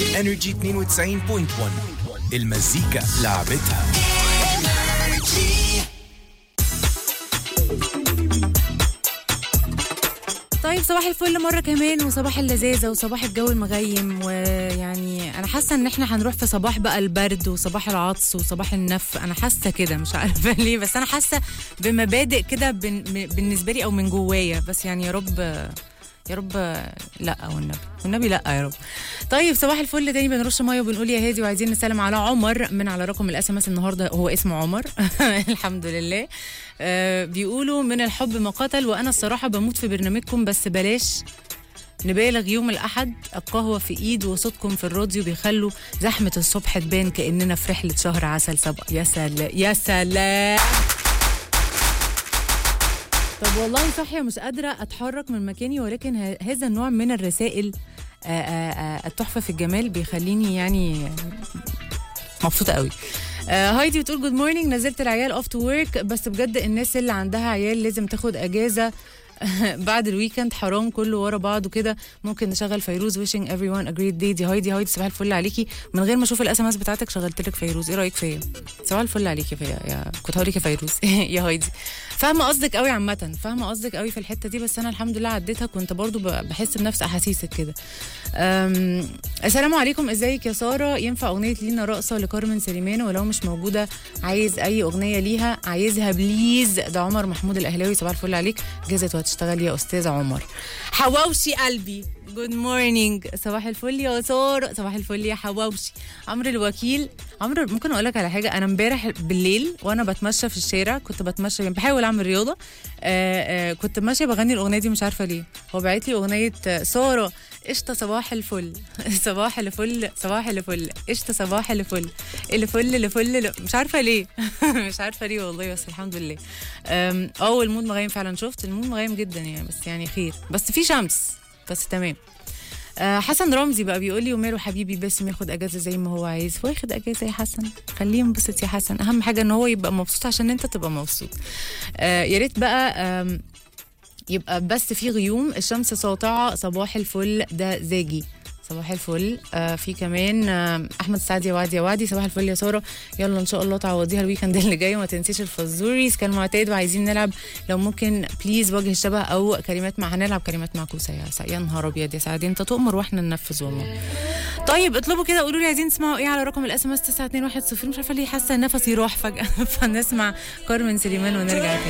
انرجي 92.1 المزيكا لعبتها طيب صباح الفل مرة كمان وصباح اللذاذة وصباح الجو المغيم ويعني أنا حاسة إن إحنا هنروح في صباح بقى البرد وصباح العطس وصباح النف أنا حاسة كده مش عارفة ليه بس أنا حاسة بمبادئ كده بن- بالنسبة لي أو من جوايا بس يعني يا رب يا رب لا والنبي والنبي لا يا رب طيب صباح الفل تاني بنرش ميه وبنقول يا هادي وعايزين نسلم على عمر من على رقم الاس ام اس النهارده هو اسمه عمر الحمد لله آه بيقولوا من الحب ما قتل وانا الصراحه بموت في برنامجكم بس بلاش نبالغ يوم الأحد القهوة في إيد وصوتكم في الراديو بيخلوا زحمة الصبح تبان كأننا في رحلة شهر عسل سبق يا سلام يا سلام طب والله صحية مش قادرة أتحرك من مكاني ولكن ه- هذا النوع من الرسائل آه، آه، آه، التحفة في الجمال بيخليني يعني مبسوطة قوي آه هايدي بتقول جود مورنينج نزلت العيال اوف تو ورك بس بجد الناس اللي عندها عيال لازم تاخد اجازه بعد الويكند حرام كله ورا بعض وكده ممكن نشغل فيروز wishing everyone a great day دي هايدي هايدي صباح الفل عليكي من غير ما اشوف الاس ام اس بتاعتك شغلت لك فيروز ايه رايك فيا صباح الفل عليكي فيا يا كنت هقول لك يا فيروز يا هايدي فاهمه قصدك قوي عامه فاهمه قصدك قوي في الحته دي بس انا الحمد لله عديتها كنت برضو ب- بحس بنفس احاسيسك كده أم، السلام عليكم ازيك يا ساره ينفع اغنيه لينا رقصه لكارمن سليمان ولو مش موجوده عايز اي اغنيه ليها عايزها بليز ده عمر محمود الاهلاوي صباح الفل عليك جازت وهتشتغل يا استاذ عمر حواوشي قلبي جود مورنينج صباح الفل يا ساره صباح الفل يا حواوشي عمرو الوكيل عمرو ممكن اقول لك على حاجه انا امبارح بالليل وانا بتمشى في الشارع كنت بتمشى يعني بحاول اعمل رياضه آه آه كنت ماشيه بغني الاغنيه دي مش عارفه ليه هو باعت لي اغنيه آه، ساره قشطه صباح الفل صباح الفل صباح الفل قشطه صباح الفل الفل الفل مش عارفه ليه مش عارفه ليه والله بس الحمد لله أم، اه المود مغيم فعلا شفت المود مغيم جدا يعني بس يعني خير بس في شمس بس تمام آه، حسن رمزي بقى بيقول لي وماله حبيبي باسم ياخد اجازه زي ما هو عايز واخد اجازه يا حسن خليه ينبسط يا حسن اهم حاجه ان هو يبقى مبسوط عشان انت تبقى مبسوط آه، يا ريت بقى آم، يبقى بس في غيوم الشمس ساطعه صباح الفل ده زاجي صباح الفل آه في كمان آه احمد سعد يا وعدي يا وعدي صباح الفل يا ساره يلا ان شاء الله تعوضيها الويكند اللي جاي وما تنسيش الفزوريز كالمعتاد وعايزين نلعب لو ممكن بليز وجه الشبه او كلمات مع هنلعب كلمات مع كوسه يا سا- يا نهار ابيض يا سعد انت تؤمر واحنا ننفذ والله طيب اطلبوا كده قولوا لي عايزين تسمعوا ايه على رقم الاس ام اس 9210 مش عارفه ليه حاسه نفسي راح فجاه فنسمع كارمن سليمان ونرجع تاني